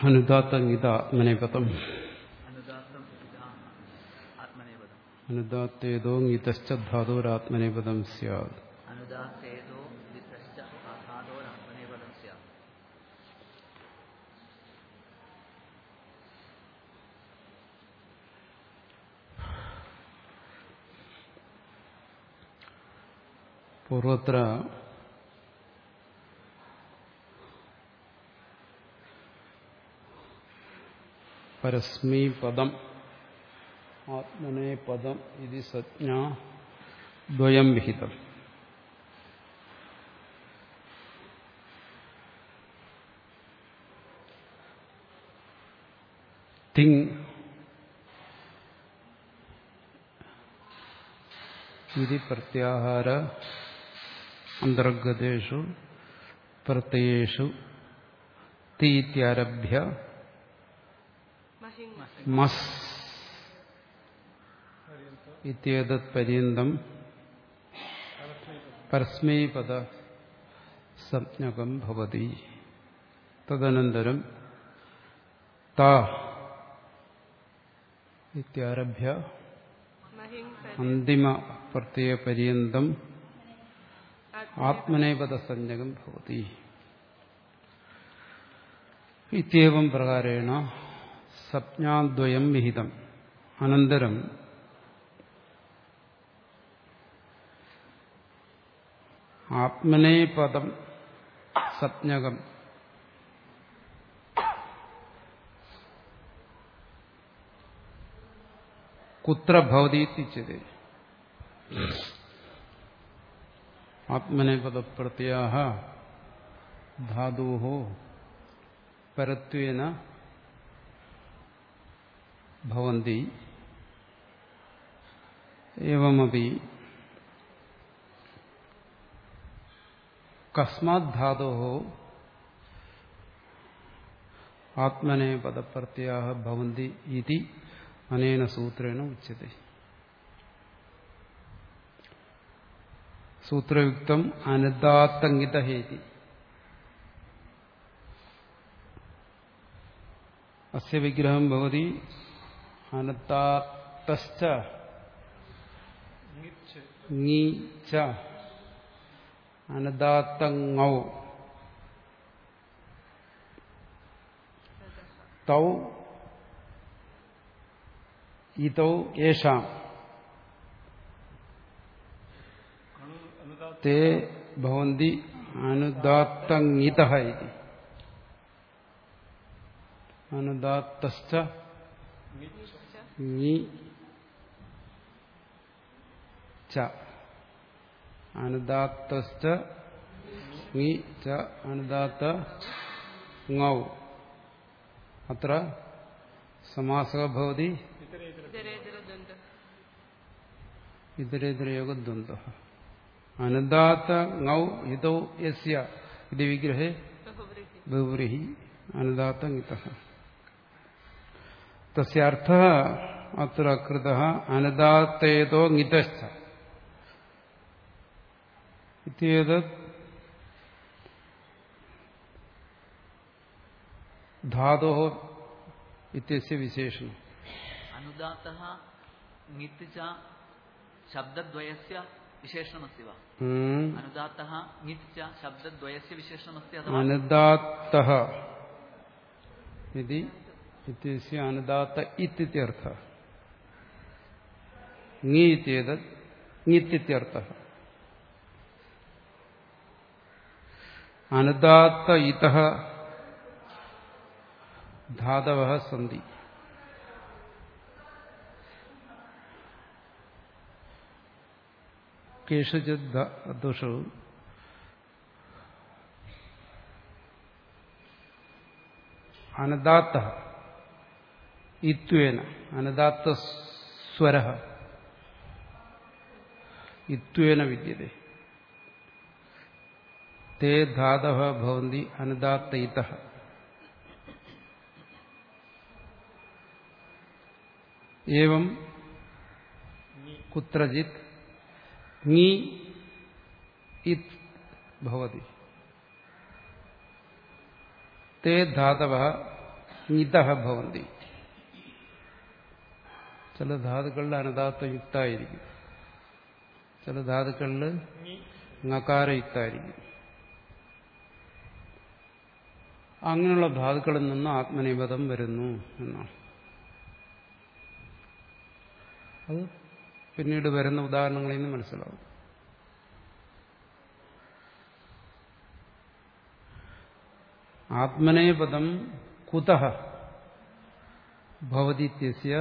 അനുദാത്തംഗിത ആത്മനേപദം അനുദാത്തം ഇതാ ആത്മനേപദം അനുദാത്തേതോ ഗീതശ്ച ധാതോരാത്മനേപദം സ്യാത് അനുദാത്തേതോ വിധശ്ച ആധാതോരാത്മനേപദം സ്യാത് പൂർവത്ര പരസ്മീ പദം ആത്മനേ പദം ഇത് സജ്ഞ ദ്വയം വിഹിതം തിങ് ഇത് പ്രത്യാഹാര അന്തർഗതേഷു പ്രത്യയേഷു തീത്യാരഭ്യ മസ് ഇത്യേതത് പര്യന്തം പരസ്മൈപദ സംജ്ഞകം ഭവതി തദനന്തരം താ ഇത്യാരഭ്യ അന്തിമ പ്രത്യയപര്യന്തം ആത്മനേപദസഞ്ജകം ഭവതി ഇത്യവം പ്രകാരേണ സപ്ഞാദ്വയം വിഹിതം അനന്തരം ആത്മനേപദം സപ്ഞകം കുത്ര ഭവതീത്യുച്ചത് ആത്മനേപദപ്രത്യാ ധാതു പരത്വേന ഭവന്തി एवमपि कस्मात् धातोः आत्मनेपदप्रत्ययाः भवन्ति इति अनेन सूत्रेण उच्यते सूत्रयुक्तम् अनुदात्तङ्गितः इति अस्य विग्रहं भवति अनुदात्तश्च ങി ച അനദാത്തങ്ങൗ തൗ ഇതൗ യേഷാം തേ ഭവന്തി അനുദാത്തങ്ങിതഃ ഇതി അനുദാത്തശ്ച ങി ച അനുദാത്തശ്ച ങി ച അനുദാത്ത ങൗ അത്ര സമാസക ഭവതി ഇതരേതരയോഗദ്വന്ദ്വ അനുദാത്ത ങൗ ഇതൗ യസ്യ ഇത് വിഗ്രഹേ ബഹുവ്രീഹി അനുദാത്ത ങ്ങിതഃ തസ്യാർത്ഥ അത്ര കൃത അനുദാത്തേതോ ങ്ങിതശ്ച ഇത്യേതത് ധാതോ ഇത്യസ്യ വിശേഷണം അനുദാത്തः ങ്ങിत् च शब्दद्वयस्य विशेषणमस्ति वा ഉം. अनुदात्तः ങ്ങിत् च शब्दद्वयस्य विशेषणमस्ति अथवा അനുദാത്ത ഇതി ഇത്യസ്യ അനുദാത്ത ഇത്യർത്ഥ ങി ഇത്യേതത് ങ്ങിത്യർത്ഥ അനുദാത്ത ഇതഃ ധാതവ സന്തി കേഷുചിത് ധാതുഷു അനദാത്ത ഇത്വേന അനദാത്ത സ്വര ഇത്വേന വിദ്യത്തെ തേ ധാതവ ഭവന്തി അനുദാത്ത ഇതഃ एवं कुत्रचित् ङि इत् भवति ते धातवः ഇതഹ ഭവന്തി ചില ധാതുക്കളിൽ അനദാത്വയുക്തായിരിക്കും ചില ധാതുക്കളിൽ ngകാരയുക്തായിരിക്കും അങ്ങനെയുള്ള ധാതുക്കളിൽ നിന്ന് ആത്മനിപദം വരുന്നു എന്നാണ് അത് പിന്നീട് വരുന്ന ഉദാഹരണങ്ങളിൽ നിന്ന് മനസ്സിലാവും ആത്മനേപദം കുതഃ ഭവതിത്യസ്യ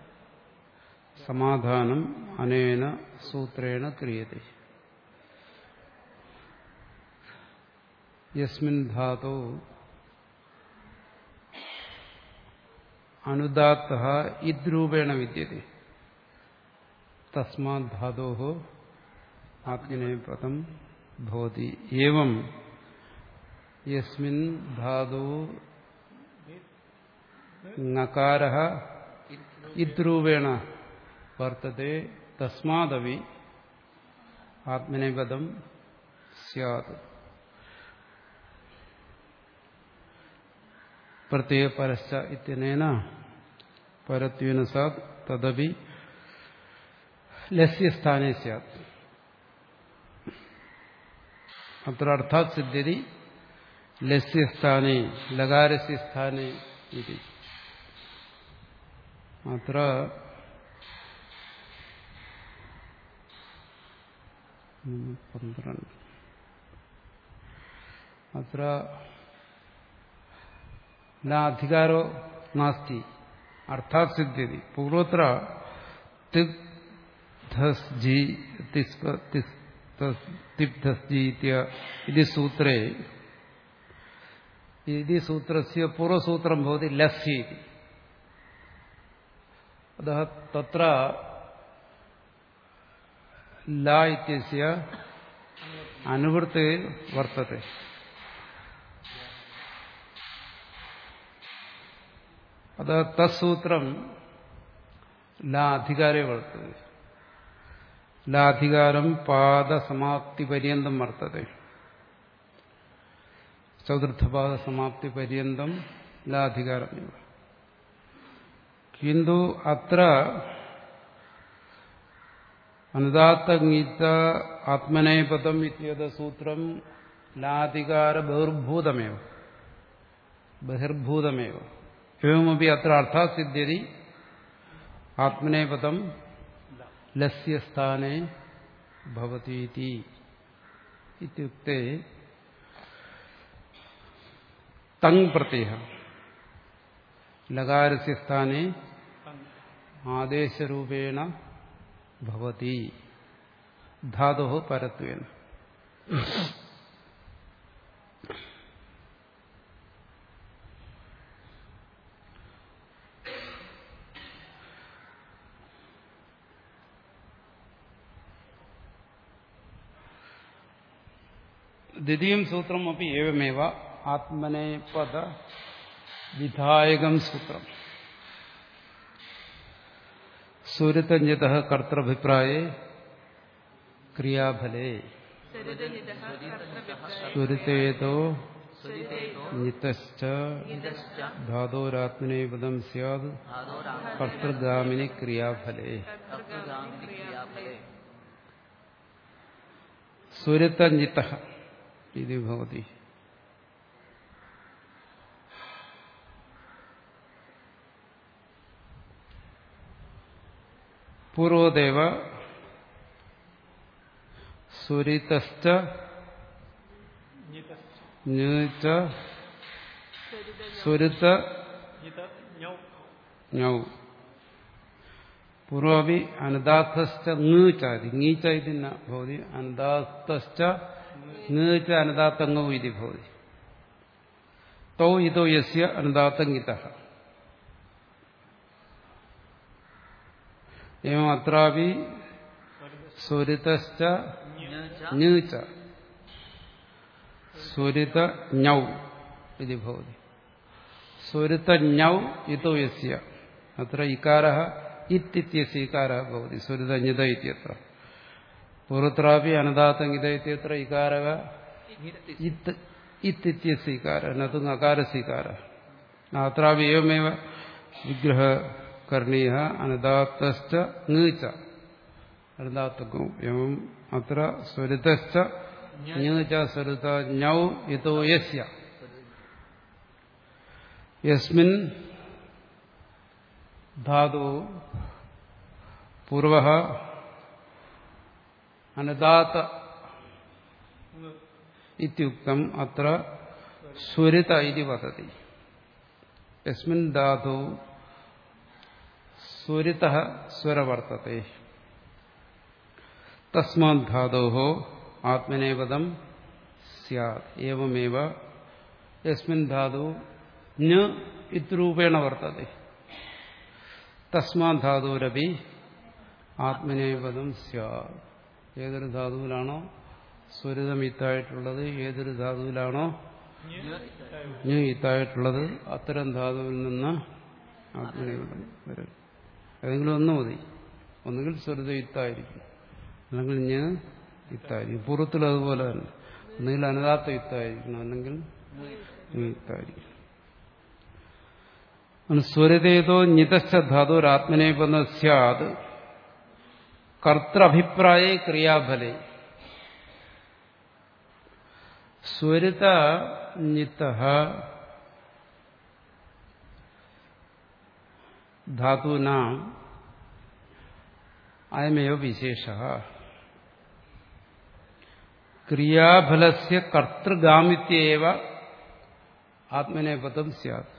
സമാധാനം അനേന സൂത്രേണ ക്രിയത്തെ യസ്മിൻ ധാതോ അനുദാത്ത ഇദ്രൂപേണ വിദ്യത്തെ തസ്മാത് ധാതോ ആത്മനേപദം ഭവതി ഏവം യസ്മിൻ ധാതു ങ്ങകാര ഇദ്രൂപേണ വർത്തത്തെ തസ്മാദവി ആത്മനേപദം സ്യാത് പ്രത്യേക പരശ്ച ഇത്യനേന പരത്വേന സാത് തദപി ലസ്യസ്ഥാനേ സ്യാത് അത്ര അർത്ഥാത് സിദ്ധ്യതി ലസ്യസ്ഥാനേ ലകാരസ്യ സ്ഥാനേ ഇതി അത്ര പന്ത്രണ്ട് അത്ര അധികാരോ നാസ്തി അർത്ഥാത് സിദ്ധ്യതി പൂർവത്ര ഇത് സൂത്രേ ഇതി സൂത്രസ്യ പൂർവസൂത്രം ഭവതി ലസ്യ ഇതി अतः तत्र ला इत्यस्य अनुवृत्ते वर्तते अतः तत्सूत्रं ला अधिकारे वर्तते लाधिकारं पादसमाप्तिपर्यन्तं वर्तते चतुर्थपादसमाप्तिपर्यन्तं लाधिकारमेव किन्तु अत्र अनुदात्तगीत आत्मनेपदम् इत्येतसूत्रं लाधिकारबहिर्भूतमेव बहिर्भूतमेव एवमपि अत्र अर्थः सिद्ध्यति आत्मनेपदं लस्य स्थाने भवतीति इत्युक्ते तङ् प्रत्ययः लकारस्य स्थाने ആദേശരൂപേണ ഭവതി ധാതു പരത്വേന ദ്വിതീയം സൂത്രമപ്പി ഏവമേവ ആത്മനേപദ വിധായകം സൂത്രം സുരതഞ്ജിത കർത്തഭിപ്രായേ ക്രിയാഫലേ സുരതേതോ നിതശ്ച ധാതോരാത്മനേപദം സ്യാത് കർത്തൃഗാമിനി ക്രിയാഫലേ സുരതഞ്ജിത ഇത് ഭവതി പൂർവദേവ സുരിതശ്ച ഞ സുരുത്ത ഞൗ പൂർവമി അനുദാത്തശ്ച ങ്ങീച്ചാതി ങ്ങീച്ച ഇതി ന ഭവതി അനുദാത്തശ്ച ങ്ങീച്ച അനുദാത്തങ്ങൗ ഇതി ഭവതി തൗ ഇതോ യസ്യ അനുദാത്തങ്ങിതഃ एवम् अत्रापि स्वरितश्च ञ स्वरित ञौ इति भवति स्वरितज्ञौ इतो यस्य अत्र इकारः इत्यस्य इकारः भवति स्वरितञ्जित इत्यत्र पूर्वत्रापि अनदातङ्गित इत्यत्र इकारः इत् इत्यस्य इकारः न तु नकारस्य इकारः അത്രാപി ഏവമേവ വിഗ്രഹ കരണീയ അനുദാത്തശ്ച ങീച്ച അനുദാത്തക്കും എവം അത്ര സ്വരിതശ്ച ങീച്ച സ്വരിത ஞൗ ഇതോ യസ്യ യസ്മിൻ ധാതു പൂർവ അനുദാത്ത ഇത്യുക്തം അത്ര സ്വരിത ഇതി വദതി യസ്മിൻ ധാതു സ്വരിത സ്വര വർത്തത്തെ തസ്മാത് ധാതോ ആത്മനേപദം സ്യാത് ഏവമേവ യസ്മിൻ ധാതു ഞ ഇത്രൂപേണ വർത്തത്തെ തസ്മാത് ധാതുരപി ആത്മനേപദം സ്യാത് ഏതൊരു ധാതുവിലാണോ സ്വരിതം ഇത്തായിട്ടുള്ളത് ഏതൊരു ധാതുവിലാണോ ഞ ഇത്തായിട്ടുള്ളത് അത്തരം ധാതുവിൽ നിന്ന് ആത്മനേപദം വരും ഏതെങ്കിലും ഒന്ന് മതി ഒന്നുകിൽ സ്വരിത ഇത്തായിരിക്കും അല്ലെങ്കിൽ ഞ ഇത്തായിരിക്കും പൂർവ്വത്തിൽ അതുപോലെ തന്നെ ഒന്നുകിൽ അനുദാത്ത യുക്തമായിരിക്കണം അല്ലെങ്കിൽ യുക്തമായിരിക്കും സ്വരതേതോ നിതശ്ച ധാതുരാത്മനേപന്ന സ്യാത് കർത്തഭിപ്രായ ക്രിയാഫലേ സ്വരിത നിത്ത ധാതുന അയമേവ വിശേഷ ക്രിയാഫലസ്യ കർത്തൃഗാമിത്യേവ ആത്മനേപദം സ്യാത്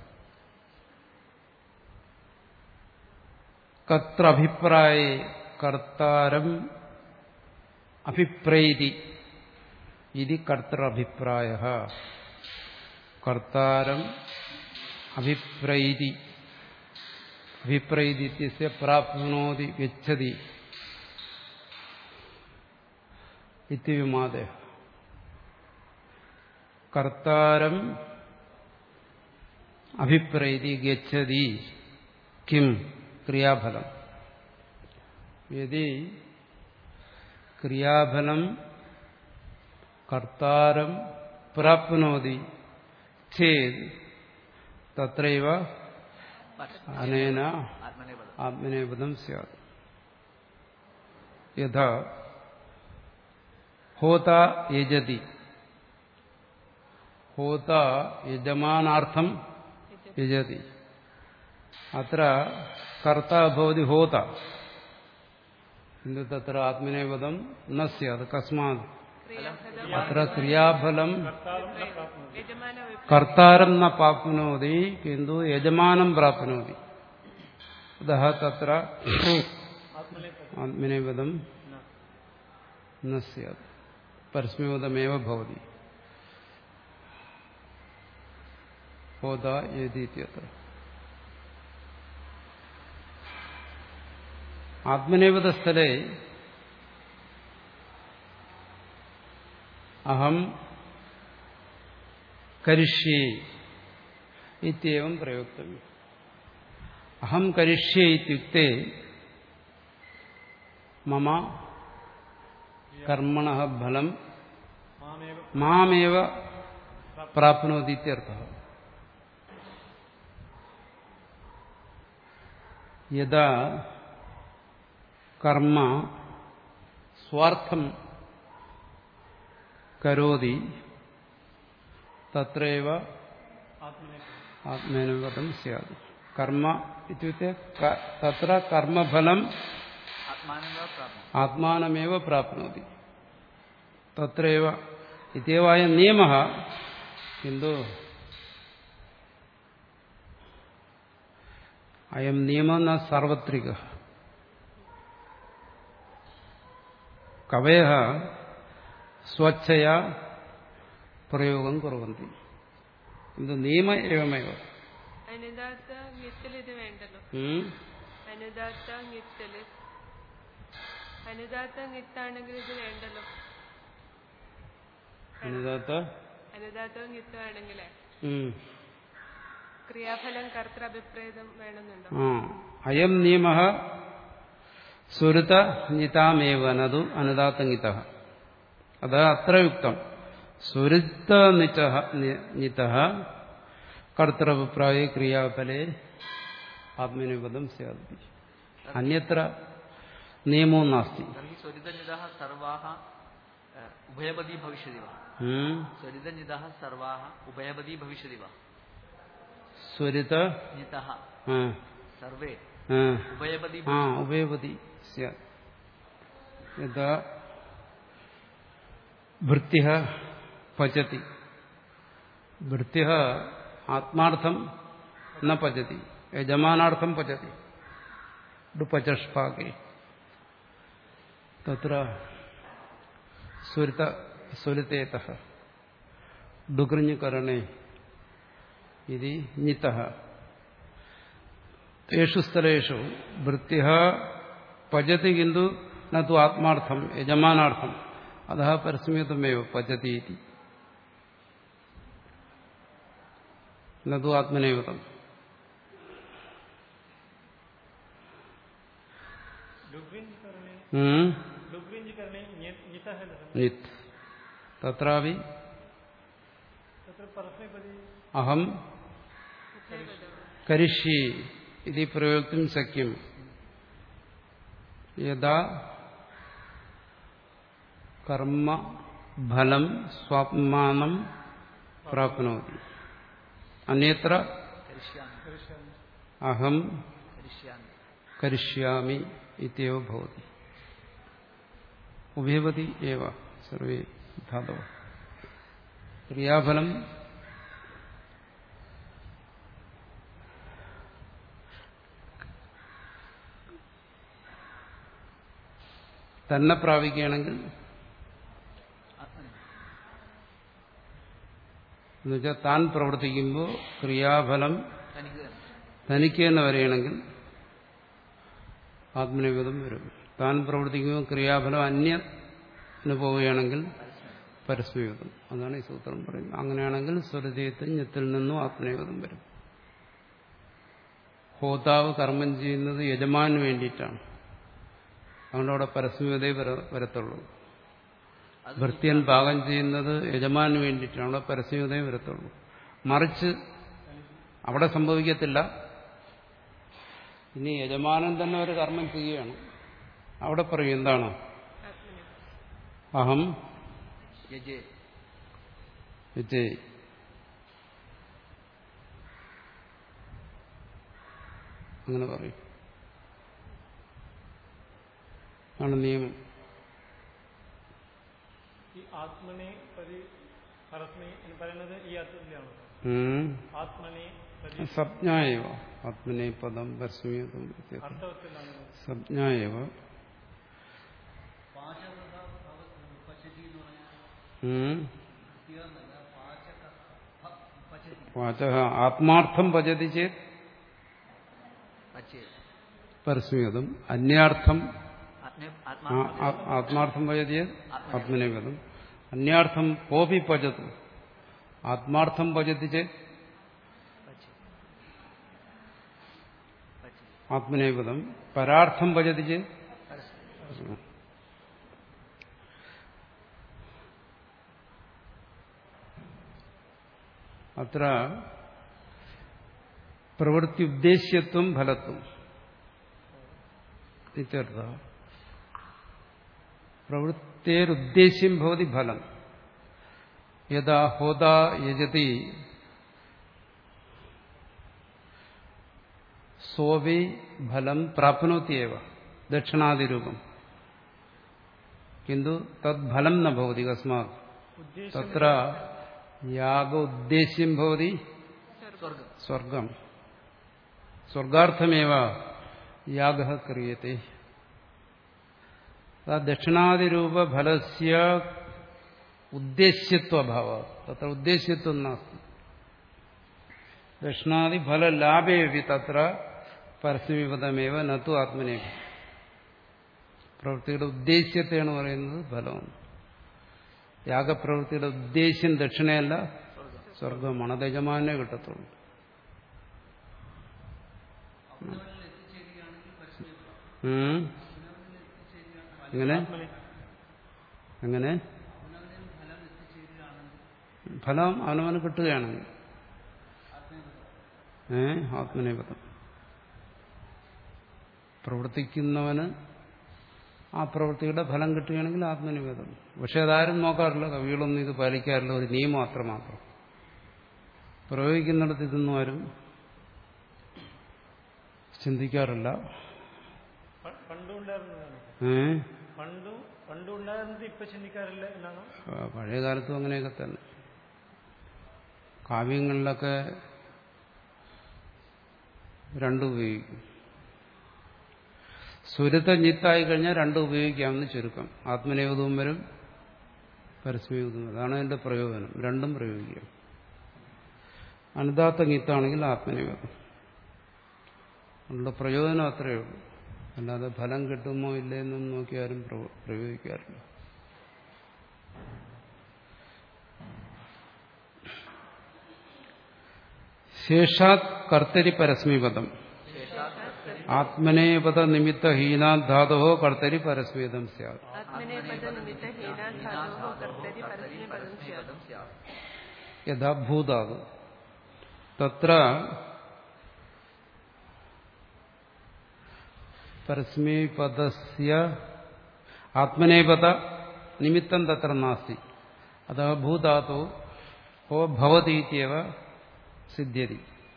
കത്രഭിപ്രായ കർത്താരം അഭിപ്രൈതി ഇതി കർത്തരഭിപ്രായ കർത്താരം അഭിപ്രൈതി അഭിപ്രൈതി ഇത്യസ്യ പ്രാപ്നോതി ഗച്ഛതി ഇത്യവിമാദയ കർത്താരം അഭിപ്രൈതി ഗച്ഛതി കിം ക്രിയാഫലം യതി ക്രിയാഫലം കർത്താരം പ്രാപ്നോതി ചേത് തത്രൈവ അനേന ആത്മനേപദം ആത്മനേപദം സ്യാത് യഥാ ഹോത യജതി ഹോത യജമാനാർത്ഥം യജതി അത്ര കർത്ത ഭവതി ഹോത കിന്തു തത്ര ആത്മനേപദം ന സ്യാത് കസ്മാത് അത്ര ക്രിയാഫലം കർത്താരം ന പ്രാപ്നോതി കിന്തു യജമാനം പ്രാപ്നോതി അതः തത്ര ആത്മനേപദം ന സ്യാത് പരസ്മേപദമേവ ഭവതി ഹോത യതീത്യത്ര ആത്മനേപദസ്ഥലെ അഹം കരിഷ്യേ ഇത്യവം പ്രയോക്തവ്യം അഹം കരിഷ്യേ ഇത്യുക്തെ മമ കർമ്മണ ഫലം മാമേവ പ്രാപ്നോതി ഇത്യർത്ഥ യഥാ കർമ്മ സ്വാർത്ഥം കരോതി തത്രൈവ ആത്മേനവതം സ്യാത് കർമ്മ ഇത്യുക്തെ ക- തത്ര കർമ്മഫലം ആത്മാനന്ദ പ്രാപ്നം ആത്മാനമേവ പ്രാപ്നോതി തത്രൈവ ഇത്യവായ നിയമ കിന്തു അയം നിയമ ന സാർവത്രിക കവയ സ്വച്ഛയാ പ്രയോഗം കുറുവന്തി ഇത് നിയമ ഏവമേവ അനുദാത്ത ഞെത്തൽ ഇത് വേണ്ടല്ലോ ഉം? അനുദാത്ത ഞെത്തല് അനുദാത്ത ഞെത്താണെങ്കിൽ ഇത് വേണ്ടല്ലോ അനുദാത്ത അനുദാത്തവും ഞെത്തുവാണെങ്കിലേ ഉം. ക്രിയാഫലം കർത്തൃ അഭിപ്രേതം വേണമെന്നുണ്ടോ ആ അയം നിയമ സുരുത നിതാമേവ നതു അനുദാത്തങ്ങിത അത് അത്ര യുക്തം സുരുത്ത നിത കർത്തൃഭിപ്രായ ക്രിയാഫലെ ആത്മനിപദം സ്യാദി അന്യത്ര നിയമവും നാസ്തി तर्हि स्वरितनिदः सर्वाः अ, उभयपदी भविष्यति वा ഉം. स्वरितनिदः सर्वाः उभयपदी भविष्यति वा സ്വരിത नितः ആ, सर्वे ആ, उभयपदी ആ ഉഭയപതി സ്യാദ് യഥാ ഭൃത്യ പചതി ഭൃത്യ ആത്മാർത്ഥം ന പചതി യജമാനാർത്ഥം പചതി ഡുപചഷ്പാകെ തത്ര സ്വരിത സ്വരിതേത ഡുകൃഞ്ഞുകരണേ ഇതി നിതഃ തേഷു സ്ഥലേഷു വൃത്യ പചതി കിന്തു നു ആത്മാർത്ഥം യജമാനാർത്ഥം അത പരസ്മേതമേവ പചതി ഇതി നു ആത്മനേവതം ഉം. നിത് തത്രാവി അഹം കരിഷ്യേ ഇതി പ്രയോക്തും ശക്യം യഥാ കർമ്മ ഫലം സ്വാത്മാനം പ്രാപ്നോതി അന്യത്ര करिष्यामि അഹം करिष्यामि കരിഷ്യാമി ഇത്യവ ഭവതി ഉഭയവതി ഏവ സർവേ ധാതവ ക്രിയാഫലം തന്നെ പ്രാപിക്കുകയാണെങ്കിൽ आत्मनि എന്നുവെച്ചാൽ താൻ പ്രവർത്തിക്കുമ്പോൾ ക്രിയാഫലം തനിക്ക് തന്നെ തനിക്ക് തന്നെ വരികയാണെങ്കിൽ ആത്മനിവേദം വരും താൻ പ്രവർത്തിക്കുമ്പോൾ ക്രിയാഫലം അന്യന് പോവുകയാണെങ്കിൽ പരസ്മയുതം അതാണ് ഈ സൂത്രം പറയുന്നത് അങ്ങനെയാണെങ്കിൽ സ്വരതയത്തിൽ ഞെത്തിൽ നിന്നും ആത്മനിവേദം വരും ഹോതാവ് കർമ്മം ചെയ്യുന്നത് യജമാന് വേണ്ടിയിട്ടാണ് അതുകൊണ്ട് അവിടെ പരസ്മയതേ വരത്തുള്ളൂ അത് ഭൃത്യൻ പാകം ചെയ്യുന്നത് യജമാന് വേണ്ടിയിട്ടാണ് അവിടെ പരസ്യതേ വരത്തുള്ളൂ മറിച്ച് അവിടെ സംഭവിക്കത്തില്ല ഇനി യജമാനൻ തന്നെ ഒരു കർമ്മം ചെയ്യുകയാണ് അവിടെ പറയും എന്താണ് അഹം യജേ വിജയ് അങ്ങനെ പറയും ആണ് നിയമം ഈ ആത്മനെ പരി പരസ്മി എന്ന് പറയുന്നത് ഈ അർത്ഥത്തിലാണ് ഉം. ആത്മനെ പരി സംജ്ഞായവ ആത്മനെ പദം പരസ്മീയതം അർത്ഥത്തിലാണ് സംജ്ഞായവ ഉം. വാച ആത്മാർത്ഥം ഭജതി ചേത് പച്ചേ പരസ്മീയതം അന്യാർത്ഥം ആത്മേ ആ- ആത്മാ ആ- ആത്മാർത്ഥം ഭജതി ആത്മനേപദം അന്യാർത്ഥം കോപി ഭജതു ആത്മാർത്ഥം ഭജതി ചേത് പച്ചേ പച്ചേ ആത്മനേപദം പരാർത്ഥം ഭജതി ചേത് പരസ്മേ അത്ര പ്രവൃത്തി ഉദ്ദേശ്യത്വം ഫലത്വം ഇത്യർത്ഥ പ്രവൃത്തേരുദ്ദേശ്യം ഭവതി ഫലം യഥാ ഹോത യജതി സോവി ഫലം പ്രാപ്നോത്യവ ദക്ഷിണാദിരൂപം കിന്തു തദ്ഫലം ന ഭവതി കസ്മാത് ഉദ്ദേശം തത്ര യാഗ ഉദ്ദേശ്യം ഭവതി സ്വർഗം സ്വർഗം സ്വർഗാർത്ഥമേവ യാഗ ക്രിയത്തെ ദക്ഷിണാദിരൂപഫലസ്യ ഉദ്ദേശ്യത്വഭാവ തത്ര ഉദ്ദേശ്യത്വം നാസ്തി ദക്ഷിണാദിഫലലാഭേവി തത്ര പരസ്യവിപദമേവ നത്തു ആത്മനേവ പ്രവൃത്തിയുടെ ഉദ്ദേശ്യത്തെയാണ് പറയുന്നത് ഫലം യാഗപ്രവൃത്തിയുടെ ഉദ്ദേശ്യം ദക്ഷിണയല്ല സ്വർഗമാണ് അത് യജമാനെ കിട്ടത്തുള്ളൂ ഉം. എങ്ങനെ എങ്ങനെ ഫലം അവനവന് കിട്ടുകയാണെങ്കിൽ ഏ ആത്മനേപഥം പ്രവർത്തിക്കുന്നവന് ആ പ്രവൃത്തിയുടെ ഫലം കിട്ടുകയാണെങ്കിൽ ആത്മനിവേദം പക്ഷെ അതാരും നോക്കാറില്ല കവികളൊന്നും ഇത് പാലിക്കാറില്ല ഒരു നിയമം അത്രമാത്രം പ്രയോഗിക്കുന്നിടത്ത് ഇതൊന്നും ആരും ചിന്തിക്കാറില്ല പ- പണ്ടും ഉണ്ടായിരുന്നതാണ് ഏ പണ്ടും പണ്ടും ഉണ്ടായിരുന്നത് ഇപ്പൊ ചിന്തിക്കാറില്ല എന്നാണോ ആ, പഴയ കാലത്തും അങ്ങനെയൊക്കെ തന്നെ കാവ്യങ്ങളിലൊക്കെ രണ്ടും ഉപയോഗിക്കും സ്വരുത്ത ഞിത്തായി കഴിഞ്ഞാൽ രണ്ടും ഉപയോഗിക്കാമെന്ന് ചുരുക്കം ആത്മനിയോഗവും വരും പരസ്മയോഗവും അതാണ് അതിന്റെ പ്രയോജനം രണ്ടും പ്രയോഗിക്കാം അനുദാത്ത ഗീത്താണെങ്കിൽ ആത്മനിയോഗം ഉള്ള പ്രയോജനം അത്രയേ ഉള്ളൂ അല്ലാതെ ഫലം കിട്ടുമോ ഇല്ലയെന്നും നോക്കി ആരും പ്രവ- പ്രയോഗിക്കാറില്ല ശേഷാത് കർത്തരി പരസ്മീപദം ആത്മനേപദ നിമിത്ത ഹീനാ ധാതോ കർത്തരി പരസ്മീതം സ്യാത് ആത്മനേപദ നിമിത്ത ഹീനാധാതോ കർത്തരി പരസ്മി പദം സ്യാത് യഥാ ഭൂതാതു തത്ര പരസ്മീപദസ്യ ആത്മനേപദ നിമിത്തം തത്ര നാസ്തി അഥ ഭൂധാതു ഹോ ഭവതീത്യവ സിദ്ധ്യതി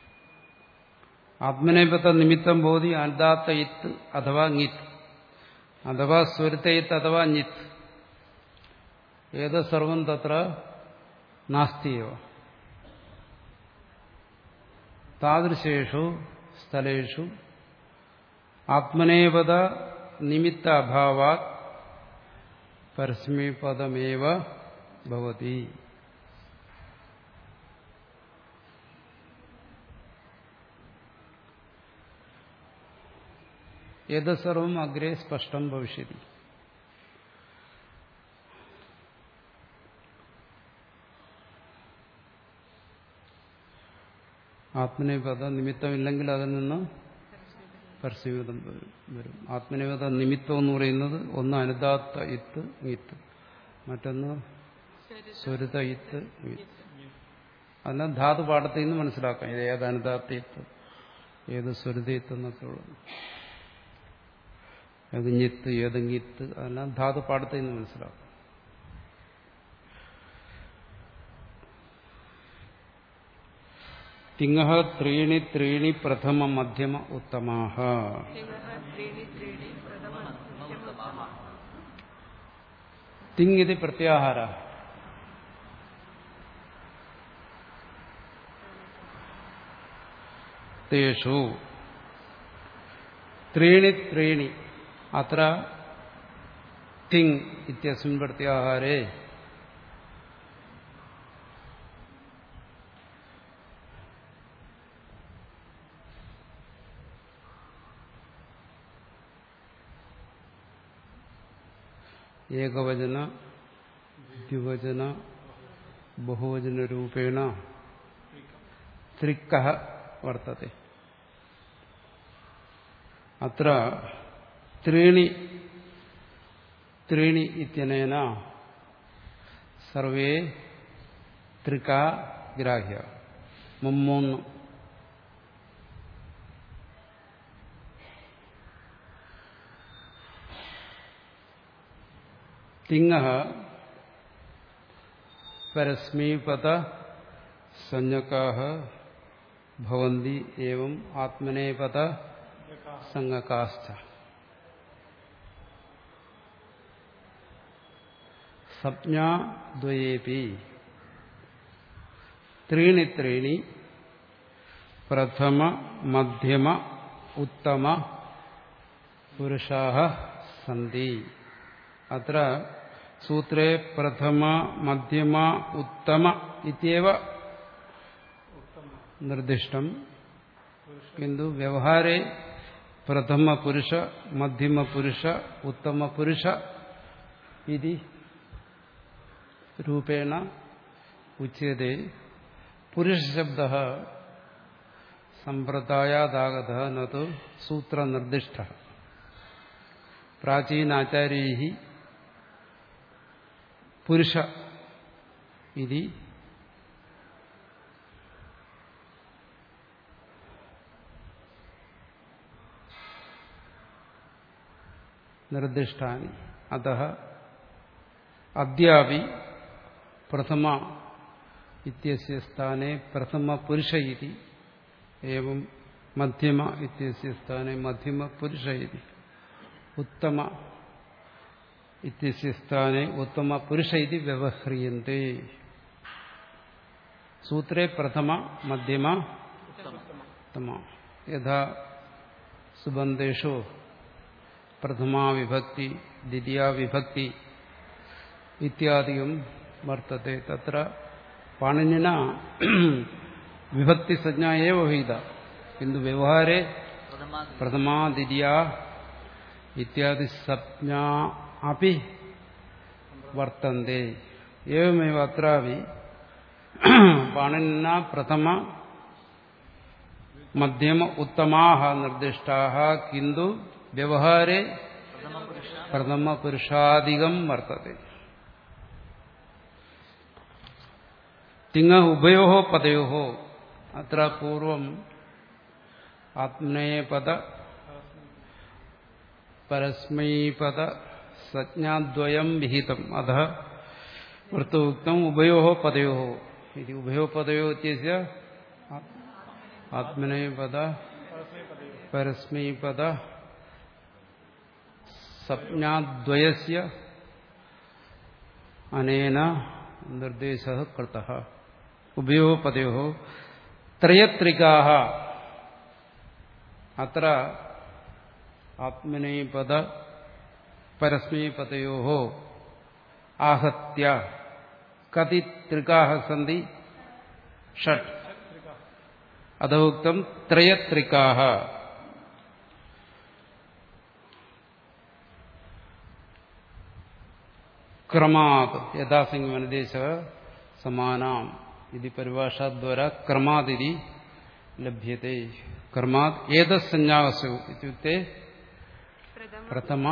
ആത്മനേപത നിമിത്തം ബോധി അന്താത്ത ഇത്ത് അഥവാ ഞിത്ത് അഥവാ സ്വരുത്തയിത്ത് അഥവാ ഞിത്ത് ഏത് സർവം തത്ര നാസ്തിയവ താദൃശേഷു സ്ഥലേഷു ആത്മനേപത നിമിത്ത അഭാവാത് പരസ്മീപദമേവ ഭവതി ഏത് സർവം അഗ്രേ സ്പഷ്ടം ഭവിഷ്യതി ആത്മനിപത നിമിത്തമില്ലെങ്കിൽ അതിൽ നിന്ന് പരസ്യവിധം വരും ആത്മനിപത നിമിത്തം എന്ന് പറയുന്നത് ഒന്ന് അനുദാത്ത ഇത്ത് ഇത്ത് മറ്റൊന്ന് സ്വരുത ഇത്ത് ഇത്ത് അതെല്ലാം ധാതു പാഠത്തിൽ നിന്ന് മനസ്സിലാക്കാം ഇത് ഏത് അനുദാത്ത ഇത്ത് ഏത് സ്വരുത ഇത്ത് എന്നൊക്കെ ഉള്ളത് ഏത് ഞിത്ത് ഏത് ഞിത്ത് അതെല്ലാം ധാതു പാഠത്തിൽ നിന്ന് മനസ്സിലാക്കാം തിങ്ങ ത്രീണി ത്രീണി പ്രഥമ മധ്യമ ഉത്തമാഹ ഹിമഃ ത്രീണി ത്രീണി പ്രഥമ മധ്യമോത്തമഃ. തിങ് ഇത് പ്രത്യാഹാര തേഷു ത്രീണി ത്രീണി അത്ര തിങ് ഇത്യസ്മിൻ പ്രത്യാഹാരേ ഏകവചന ദ്വിവചന ബഹുവചനരൂപേണ ത്രിക്ക വർത്തത്തെ അത്ര ത്രീണി ത്രീണി ഇത്യനേന സർവേ ത്രിക ഗ്രാഹ്യ മുമ്മൂന്ന് തിങ്ങ പരസ്മീപത സംജ്ഞകാ ഭവന്തി ഏവം ആത്മനേപത സംഗകാശ്ച സംജ്ഞാദ്വയേപി ത്രീണി ത്രീണി പ്രഥമ മധ്യമ ഉത്തമ പുരുഷാ സന്തി അത്ര സൂത്രേ പ്രഥമ മധ്യമ ഉത്തമ ഇത്യവ നിർദ്ദിഷ്ടം കിന്തു വ്യവഹാരെ പ്രഥമ പുരുഷ മധ്യമ പുരുഷ ഉത്തമ പുരുഷ ഇതി രൂപേണ ഉച്യത്തെ പുരുഷശബ്ദ സമ്പ്രദായാദാഗത നു സൂത്രനിർദ്ദിഷ്ട പ്രാചീനാചാര്യൈ പുരുഷ ഇതി നിർദ്ദിഷ്ടാനി അത അദ്യാപി പ്രഥമ ഇത്യസ്യ സ്ഥാനെ പ്രഥമ പുരുഷ ഇതി ഏവം മധ്യമ ഇത്യസ്യ സ്ഥാനെ മധ്യമ പുരുഷ ഇതി ഉത്തമ ഇത്യസ്യ സ്ഥാനെ ഉത്തമ പുരുഷ ഇതി വ്യവഹ്രിയന്തെ സൂത്രേ പ്രഥമ മധ്യമ ഉത്തമ യഥാ സുബന്ധേഷു പ്രഥമാ വിഭക്തി ദ്വിതീയ വിഭക്തി ഇത്യാദിയും വർത്തത്തെ തത്ര പാണിനിന വിഭക്തിസഞ്ജ ഏവ വിഹിത കിന്തു വ്യവഹാരെ പ്രഥമാ പ്രഥമാ ദ്വിതീയ ഇത്യാദി സംജ്ഞ അപ്പി വർത്തന്തെ ഏവമേവ അത്രാപി പാണിന പ്രഥമ മധ്യമ ഉത്തമാഹ നിർദ്ദിഷ്ടാഹ കിന്തു വ്യവഹാരെ പ്രഥമ പുരുഷാധികം വർത്തത്തെ തിങ്ങ ഉഭയോ പദയോ അത്ര പൂർവം ആത്മനേപദ പരസ്മൈപദ സജ്ഞാദ്വയം വിഹിതം അത വൃത്തോക്തം ഉഭയോ പദയോ ഇത് ഉഭയോ പദയോ ഇത്യസ്യ ആത്മനേപദ പരസ്മൈപദ സജ്ഞാദ്വയസ്യ അനേന നിർദ്ദേശ കൃത ഉഭയോ പദയോ ത്രയത്രികാഹ അത്ര ആത്മനേപദ പരസ്മൈപദയോ ആഹത്യ കതി ത്രികാഹ സന്തി ഷട്ട് അധോക്തം ത്രയത്രികാഹ ക്രമാത് യഥാസിംഗമനുദേശ സമാനാം ഇത് പരിഭാഷാദ്വാര ക്രമാതിരി ലഭ്യത്തെ ക്രമാത് ഏതസഞ്ജാവസു ഇത്യുക്തെ പ്രഥമ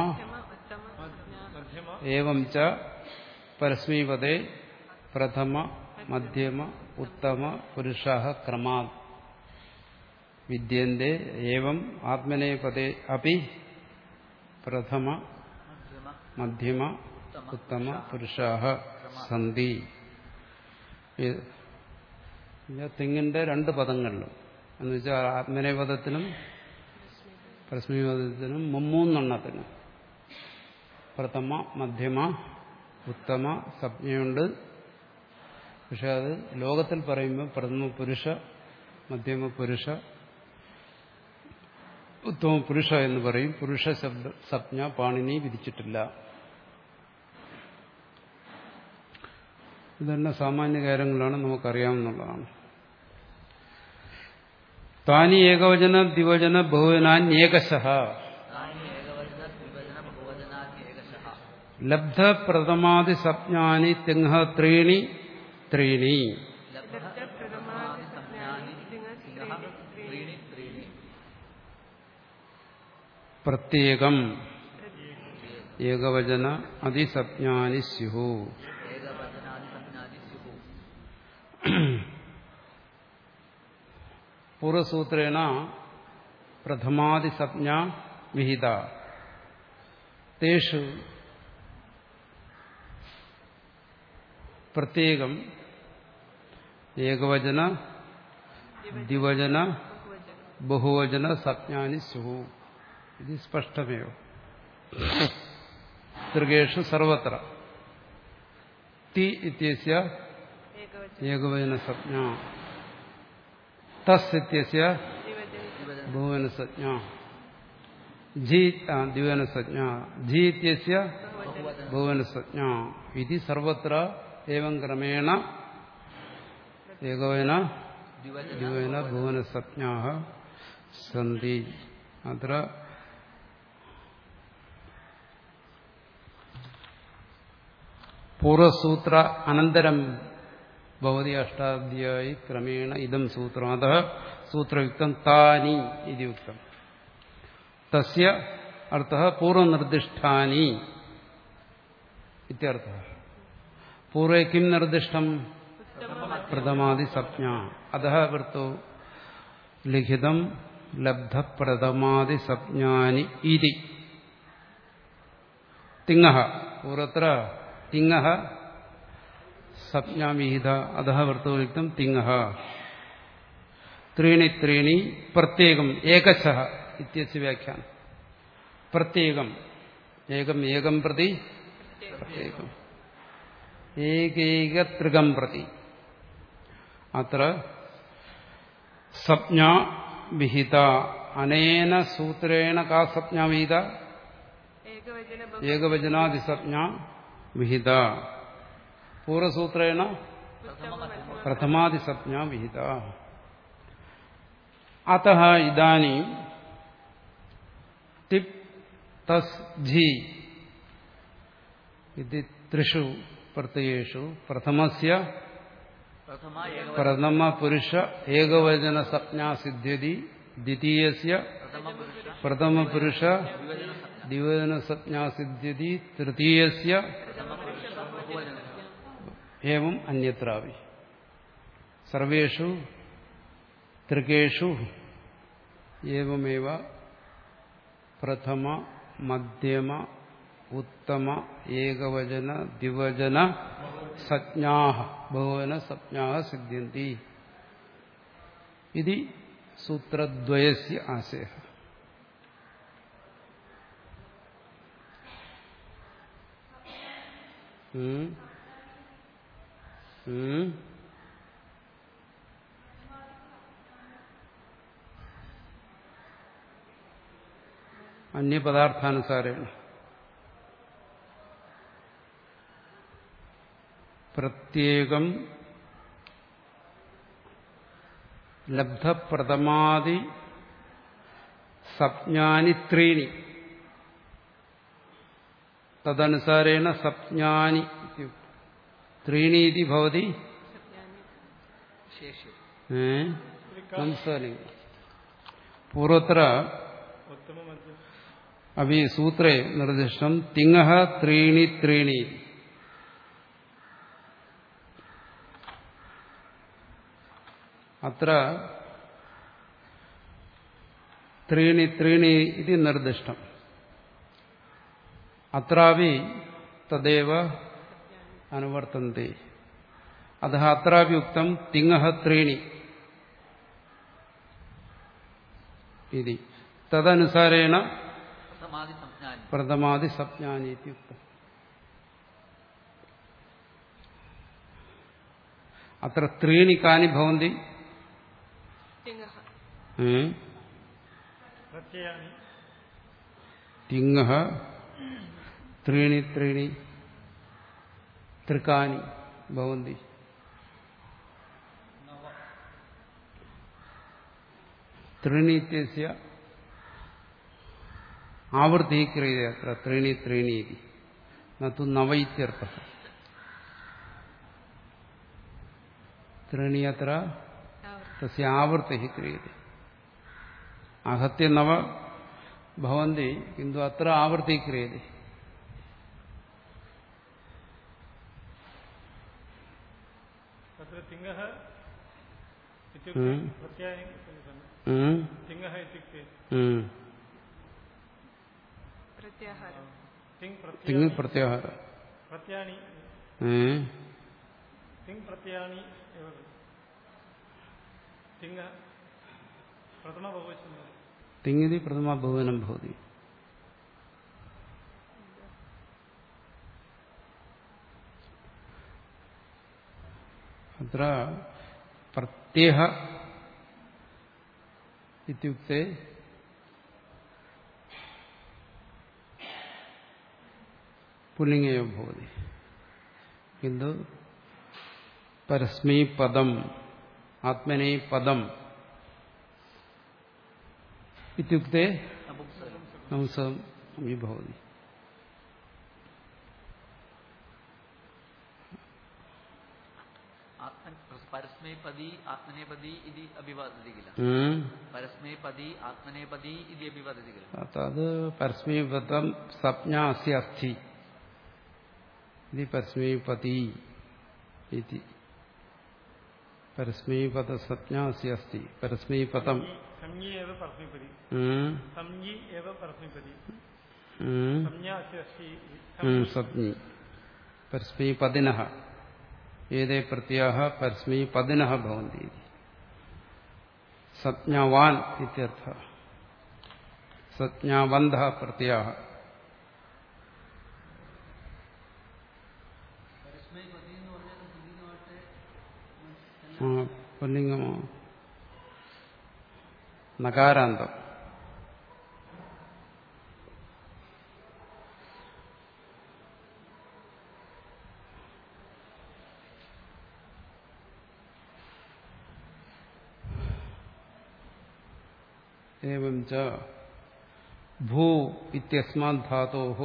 ഏവം ച പരസ്മീപദേ പ്രഥമ മധ്യമ ഉത്തമ പുരുഷ ക്രമാത് വിദ്യന്തെ ഏവം ആത്മനേപദേ അപ്പി പ്രഥമ മധ്യമ ഉത്തമ പുരുഷ സന്ധി തെങ്ങിന്റെ രണ്ട് പദങ്ങളിലും എന്ന് വെച്ചാൽ ആത്മനേപദത്തിനും പരസ്മീപദത്തിനും മുമ്മൂന്നെണ്ണത്തിനും പ്രഥമ മധ്യമ ഉത്തമ സംജ്ഞയുണ്ട് പക്ഷെ അത് ലോകത്തിൽ പറയുമ്പോൾ പ്രഥമ പുരുഷ മധ്യമ പുരുഷ ഉത്തമ പുരുഷ എന്ന് പറയും പുരുഷ ശബ്ദ സംജ്ഞ പാണിനി വിധിച്ചിട്ടില്ല ഇതെല്ലാം സാമാന്യ കാര്യങ്ങളാണ് നമുക്കറിയാവുന്നതാണ് താനി ഏകവചന ദ്വിവചന ബഹുവനാന്യേകശഃ ലബ്ധ പ്രഥമാദി സപ്ഞാനി തിങ്ഹ ത്രീണി ത്രീണി പ്രത്യേകം ഏകവചന അതിസപ്ഞാനി സ്യു പൂർവസൂത്രേണ പ്രഥമാദിസപ്ഞ വിഹിത തേഷു പ്രത്യേകം ഏകവചന ദ്വിവചന ബഹുവചന സപ്ഞാനി സ്യു ഇത് സ്പഷ്ടമേവ തൃകേഷു സർവത്ര തി ഇത്യസ്യ ഏകവചന സപ്ഞ തസ് ഇത്യസ്യ ബഹുവന സജ്ഞ ജി ദ്വിവന സജ്ഞ ജി ഇത്യസ്യ ബഹുവന സജ്ഞ ഇത് സർവത്ര ഏവം ക്രമേണ ഏകവന ദ്വിവന ഭുവന സജ്ഞാ സന്തി അത്ര പൂർവസൂത്ര അനന്തരം ഭവതി അഷ്ടാധ്യായി ക്രമേണ ഇതം സൂത്രം അത സൂത്രയുക്തം താനി ഇത് യുക്തം തസ്യ അർത്ഥ പൂർവനിർദിഷ്ടാനി ഇത്യർത്ഥ പൂർവേ കിം നിർദ്ദിഷ്ടം പ്രഥമാദി സംജ്ഞ അത വൃത്തോ ലിഖിതം ലബ്ധപ്രഥമാദി സംജ്ഞാനി ഇതി തിങ്ങ പൂർവത്ര തിങ്ങ സംജ്ഞാവിഹിത അധ വൃത്തോയുക്തം തിങ്ങ ത്രീണി ത്രീണി പ്രത്യേകം ഏകശ ഇത്യസ്യ വ്യാഖ്യാനം പ്രത്യേകം ഏകം ഏകം പ്രതി പ്രത്യേകം ഏകൈകത്രികം പ്രതി അത്ര സംജ്ഞാ വിഹിത അനേന സൂത്രേണ കാ സംജ്ഞാ വിഹിത ഏകവചന ഏകവചനാദിസജ്ഞ വിഹിത പൂർവസൂത്രേണ പ്രഥമാദിസജ്ഞ വിഹിത അത ഇതാനും ടിപ് തസ് ഝി ഇത് ത്രിഷു പ്രത്യയേഷു പ്രഥമസ്യ പ്രഥമ ഏക പ്രഥമ പുരുഷ ഏകവചന സംജ്ഞാ സിദ്ധ്യതി ദ്വിതീയസ്യ പ്രഥമ പുരുഷ പ്രഥമ പുരുഷ വിവചന സംജ്ഞ ദ്വിവചന സംജ്ഞാ സിദ്ധ്യതി തൃതീയസ്യ ബഹുവചന ഏവം അന്യത്രാവി സർവേഷു ത്രികേഷു ഏവമേവ പ്രഥമ മധ്യമ ഉത്തമ ഏകവചന ദ്വിവചന സജ്ഞാ ബഹുവന സജ്ഞാ സിദ്ധ്യന്തി ഇത് സൂത്രദ്വയസ്യ ആശയ ഉം ഉം. അന്യപദാർത്ഥാനുസാരേണ പ്രത്യേകം ലബ്ധപ്രഥമാദി സപ്ഞാനി ത്രീണി തദനുസാരേണ സപ്ഞാനി ഇത്യുക്തം. ത്രീണി ഇതി ഭവതി ശേഷി ഏ? നംസാലിംഗം പൂർവത്ര ഉത്തമ മധ്യം അഭി സൂത്രേ നിർദ്ദിഷ്ടം തിങ്ങ ത്രീണി ത്രീണി ഇതി. അത്ര ത്രീണി ത്രീണി ഇത് നിർദ്ദിഷ്ടം അത്രാപി തദേവ അനുവർത്തന്തി അത അത്രാപി ഉക്തം തിങ്ങ ത്രീണി ഇതി തദനുസാരേണ പ്രഥമാദി സംജ്ഞാനി പ്രഥമാദി സപ്ഞാനി ഇത്യുക്തം അത്ര ത്രീണി കാനി ഭവന്തി തിങ്ങഃ ഏ? പ്രത്യയാനി തിങ്ങ ത്രീണി ത്രീണി ത്രികാനി ഭവന്തി ത്രീണി ഇത്യസ്യ ആവൃത്തി ക്രിയते അത്ര ത്രീണി ത്രീണി ഇതി നു നവ ഇത്യർത്ഥ ത്രീണി അത്ര തസ്യ ആവൃത്തി ക്രിയते आहत्य नव भवन्ति किन्तु अत्र आवर्ती क्रियते तत्र तिङ्गः हम्म। इत्युक्ते प्रत्ययानि सन्ति हम्म? तिङ्गः इत्युक्ते हम्म। പ്രത്യാഹാരം तिङ् तिङ् प्रत्ययानि प्रत्याहार प्रत्ययानि हम्म? तिङ् प्रत्ययानि एव तिङ् प्रथमबहुवचनं तिङ् इति प्रथमा बहुवनं भवति अत्र प्रत्ययः इत्युक्ते पुल्लिङ्गे एव भवति किन्तु परस्मै पदम् आत्मने पदम् इत्युक्ते नपुंसकम् नंसम् अपि भवति आत्मन् परस्मैपदी आत्मनेपदी इति अपि वदति किल ഉം. परस्मैपदी आत्मनेपदी इति अपि वदति किल तद् परस्मैपदं संज्ञा अस्य अस्ति इति परस्मैपदी इति परस्मैपदसंज्ञा अस्य अस्ति परस्मैपदं संज्ञी एव परस्मैपदी ഉം. संज्ञी एव परस्मैपदी ഉം. संज्ञा अस्य अस्ति ഉം, സപ്ഞി പരസ്മൈ പതിനഃ ഏതേ പ്രത്യാഹ പരസ്മൈ പതിനഃ ഭവന്തി സജ്ഞാവാൻ ഇത്യർത്ഥ സജ്ഞാവന്ത പ്രത്യാഹ ആ, പുല്ലിംഗമോ നകാരാന്തം एवं च भू इत्यस्मात् धातोः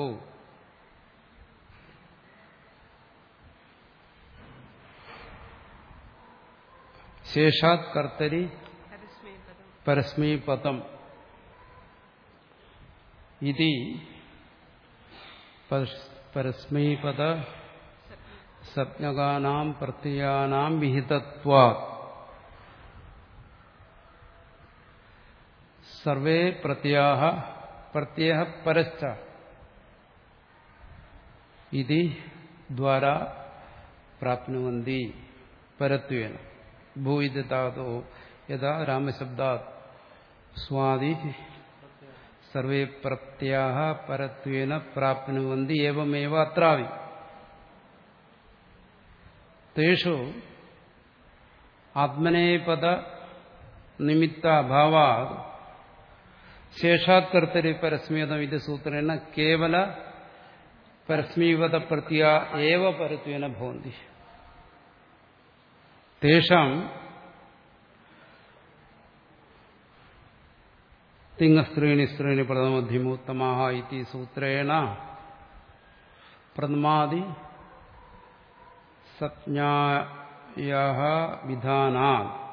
शेषात् कर्तरि परस्मै पदम् परस्मैपदम् इति परस्- परस्मैपद सप्नगानां प्रत्ययानां विहितत्वात् सर्वे प्रत्ययाः प्रत्ययः परश्च इति द्वारा प्राप्नुवन्ति परत्वेन भू इति धातोः यदा रामशब्दात् स्वादि सर्वे प्रत्ययाः परत्वेन प्राप्नुवन्ति एवमेव अत्रापि तेषु आत्मनेपद निमित्ताभावात् ശേഷാത് കർത്തരി പരസ്മീതം ഇത് സൂത്രേണ കേവല പരസ്മീവത പ്രത്യ ഏവ പരത്വേന ഭവന്തി തേഷാം തിങ്ങസ്ത്രീണി സ്ത്രീണി പ്രഥമധ്യമോത്തമാഹ ഇതി സൂത്രേണ പ്രഥമാദി സജ്ഞായ വിധാനാ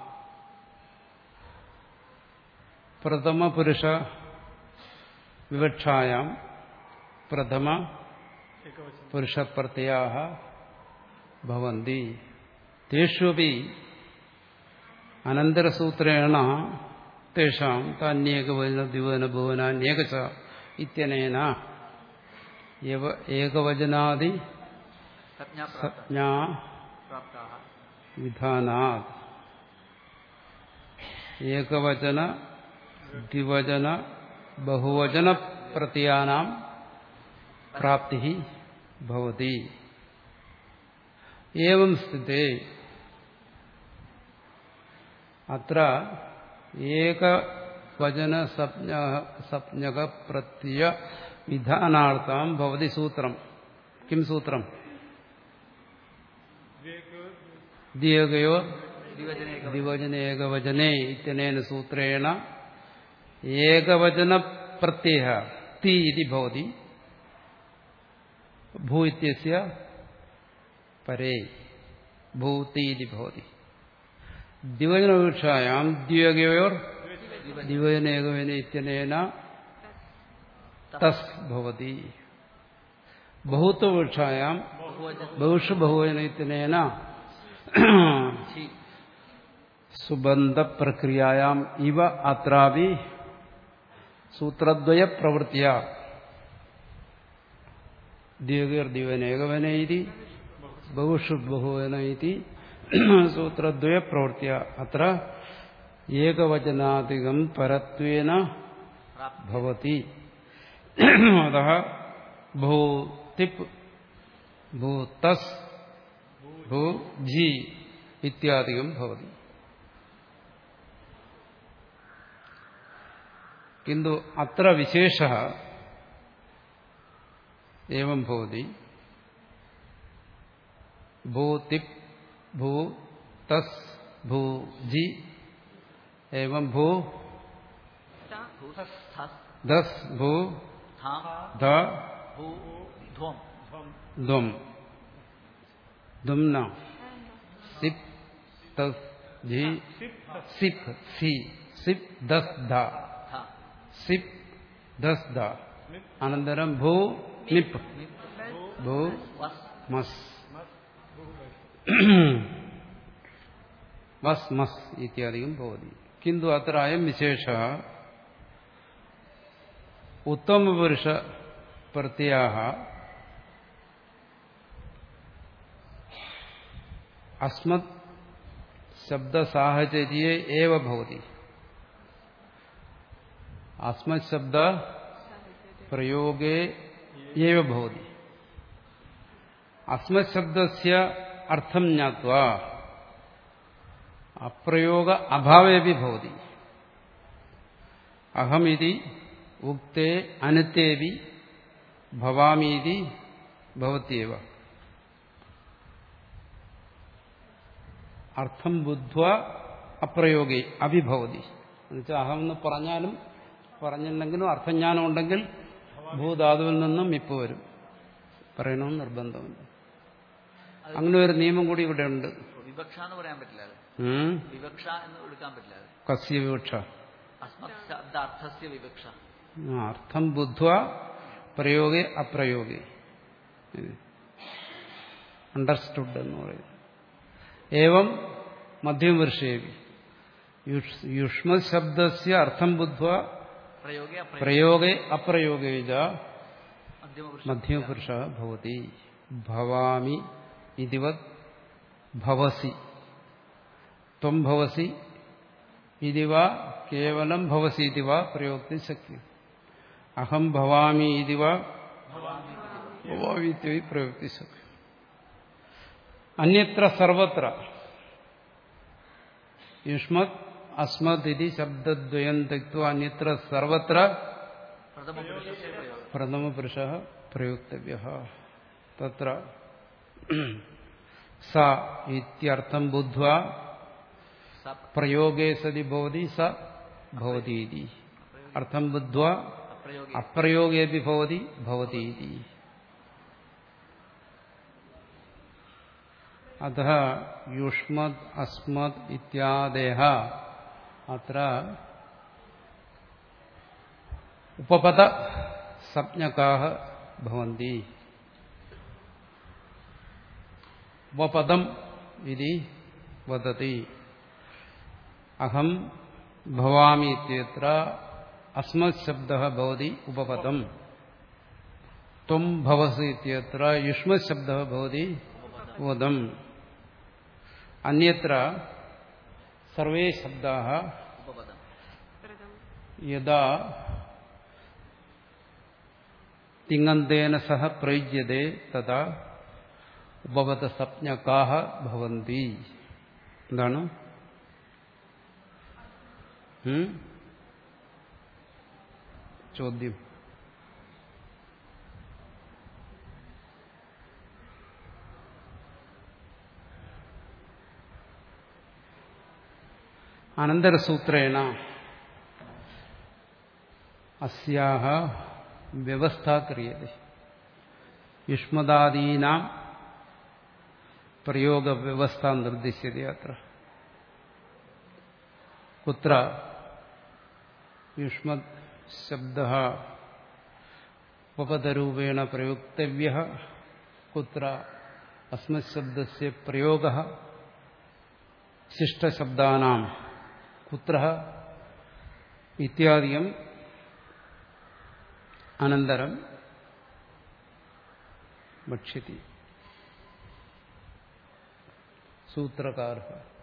പ്രഥമപുരുഷ വിവക്ഷായാം പ്രഥമ एकवचनं പുരുഷപ്രത്യയാ ഭവന്തി തേഷ്വപി അനന്തരസൂത്രേണ തേഷാം താന്യേകവചന ദ്വിവചന ഭുവനാന്യേകച ഇത്യനേന ഏവ- ഏകവചനാദി संज्ञा प्राप्ता സജ്ഞാ प्राप्ताः വിധാനാത് ഏകവചന ദ്വിവചന ബഹുവചന പ്രത്യാനാം പ്രാപ്തി ഭവതി ഏവം സ്ഥിതേ അത്ര ഏകവചന സപ്ഞക പ്രത്യയ വിധാനാർത്ഥം ഭവതി സൂത്രം കിം സൂത്രം ദ്വിയകയോ द्विवचने एकवचने ദ്വിവചന ഏകവചനേ ഇത്യനേന സൂത്രേണ ഏകവചന പ്രത്യയ തി ഇതി ഭവതി ഭൂ ഇത്യസ്യ പരേ ഭൂതി ഇതി ഭവതി ദ്വിവചനവീക്ഷായാം ദ്വിയകയോർ ദ്വിവചന ഏകവചന ഇത്യനേന തസ് ഭവതി ബഹുത്വവീക്ഷായാം बहुवचन ബഹുഷു ബഹുവചന ഇത്യനേന छि സുബന്ധ പ്രക്രിയായാം ഇവ അത്രാപി സൂത്രദ്വയ പ്രവൃത്തിയ ദീർഘർദിവനേകവന ഇതി ബഹുഷു ബഹുവന ഇതി സൂത്രദ്വയ പ്രവൃത്തിയ അത്ര ഏകവചനാധികം പരത്വേന प्राप्त ഭവതി അത ഭൂതിപ് ഭൂതസ് ഭൂജി ഇത്യാദികം ഭവതി किन्तु अत्र विशेषः एवं भवति भूतिप् भू तस् भू जि एवं भू ता भू थस् दस् भू थाम ध भू ध्वम द्वम् दुम्ना सिप् तस् झि सिप् सि सिप् दस् ध था സിപ് ദസ് ദ അനന്തരം ഭൂ നിപ് ഭൂ वस् മസ് വസ് മസ് ഇത്യാദികം ഭവതി കിന്തു അത്ര അയം വിശേഷ ഉത്തമപുരുഷ പ്രത്യാഹ അസ്മത് ശബ്ദ സാഹചര്യ ഏവ ഭവതി അസ്മത് ശബ്ദ പ്രയോഗേ ഏവ ഭവതി അസ്മത് ശബ്ദസ്യ അർത്ഥം ജ്ഞാത്വ അപ്രയോഗ അഭാവേപി ഭവതി അഹമിതി ഉക്തേ അനുത്തേവി ഭവാമീതി ഭവത്യവ അർത്ഥം ബുദ്ധ്വ അപ്രയോഗേ അഭിഭവതി എന്നുവെച്ചാൽ അഹം എന്ന് പറഞ്ഞാലും പറഞ്ഞില്ലെങ്കിലും അർത്ഥജ്ഞാനം ഉണ്ടെങ്കിൽ ഭൂധാതുവിൽ നിന്നും ഇപ്പ് വരും പറയണമെന്ന് നിർബന്ധമുണ്ട് അങ്ങനെ ഒരു നിയമം കൂടി ഇവിടെ ഉണ്ട് വിവക്ഷ എന്ന് പറയാൻ പറ്റില്ല അത് ഉം. വിവക്ഷ എന്ന് എടുക്കാൻ പറ്റില്ല അത് കസ്യ വിവക്ഷ അസ്മത് ശബ്ദ അർത്ഥസ്യ വിവക്ഷ ആ, അർത്ഥം ബുദ്ധ്വ പ്രയോഗേ അപ്രയോഗേ അണ്ടർസ്റ്റുഡ് എന്ന് പറയുന്നത് ഏവം മധ്യമവർഷേവി യുഷ്മശബ്ദസ്യ അർത്ഥം ബുദ്ധ്വ പ്രയോഗേ അപ്രയോഗേ പ്രയോഗേ അപ്രയോഗേ ച മധ്യമപുരുഷ മധ്യമപുരുഷ ഭവതി ഭവാമി ഇതിവത് ഭവസി ത്വം ഭവസി ഇതിവ കേവലം ഭവസി ഇതിവ പ്രയോക്തി ശക്യം അഹം ഭവാമി ഇതിവ ഭവാമി ഇത്യവി പ്രയോക്തി ശക്യം അന്യത്ര സർവത്ര യുഷ്മത് അസ്മത് ഇതി ശബ്ദദ്വയം തെക്വ അന്യത്ര സർവത്ര പ്രഥമപുരുഷസ്യ പ്രയോഗം പ്രഥമപുരുഷ പ്രയുക്തവ്യ തത്ര സ ഇത്യർത്ഥം ബുദ്ധ്വ സ പ്രയോഗേ സതി ഭവതി സ ഭവതി ഇതി അർത്ഥം ബുദ്ധ്വ അപ്രയോഗേ അപ്രയോഗേപി ഭവതി ഭവതി ഇതി അത യുഷ്മത് അസ്മത് ഇത്യാദയ അത്ര ഉപപദ സംജ്ഞകാः ഭവന്തി ഉപപദം ഇതി വദതി അഹം ഭവാമി ഇത്യത്ര അസ്മത് ശബ്ദः ഭവതി ഉപപദം ത്വം ഭവസി ഇത്യത്ര യുഷ്മത് ശബ്ദः ഭവതി ഉപപദം അന്യത്ര സർവേ ശബ്ദാः ഉപപദം യഥാ തിങ്ങന്തേന സഹ പ്രയുജ്യത്തെ തഥാ ഉപപദസപ്ഞകാഹ ഭവന്തി എന്താണ് ഉം? ചോദ്യം അനന്തരസൂത്രേണ അസ്യാഹ വ്യവസ്ഥ ക്രിയത്തെ യുഷ്മദാദീനാം പ്രയോഗവ്യവസ്ഥ നിർദ്ദിശ്യത്തെ അത്ര കുത്ര യുഷ്മത് ശബ്ദ ഉപപദരൂപേണ പ്രയുക്തവ്യ കുത്ര അസ്മത് ശബ്ദസ്യ പ്രയോഗ ശിഷ്ടശബ്ദാനാം കുത്ര ഇത്യാദികം അനന്തരം ഭക്ഷ്യതി സൂത്രകാര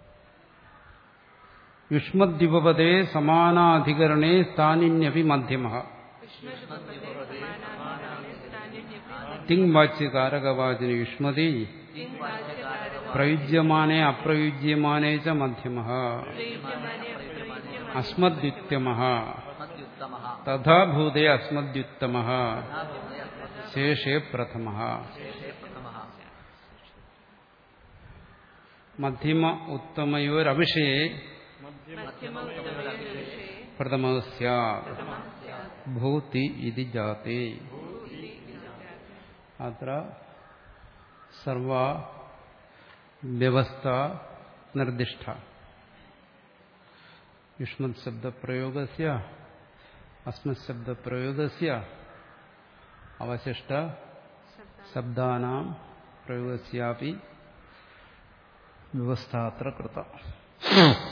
യുഷ്മദ്യുപപദേ സമാനാധികരണേ സ്ഥാനിന്യപി മധ്യമ തിങ് വാച്യകാരകവാചന യുഷ്മതി പ്രയുജ്യമാനേ അപ്രയുജ്യമാനേ ച മധ്യമ അസ്മദ്യുത്തമ മദ്യുത്തമ തഥാ ഭൂതേ അസ്മദ്യുത്തമ ശേഷേ പ്രഥമ ശേഷേ പ്രഥമ മധ്യമ ഉത്തമയോരവിഷയെ പ്രഥമ സ്യാത് ഭൂതി ഇതി ജാതേ അത്ര സർവ വ്യവസ്ഥ നിർദ്ദിഷ്ട യുഷ്മത് ശബ്ദപ്രയോഗസ്യ അസ്മത് ശബ്ദപ്രയോഗസ്യ അവശിഷ്ട ശബ്ദാനാം പ്രയോഗസ്യാപി വ്യവസ്ഥ അത്ര കൃത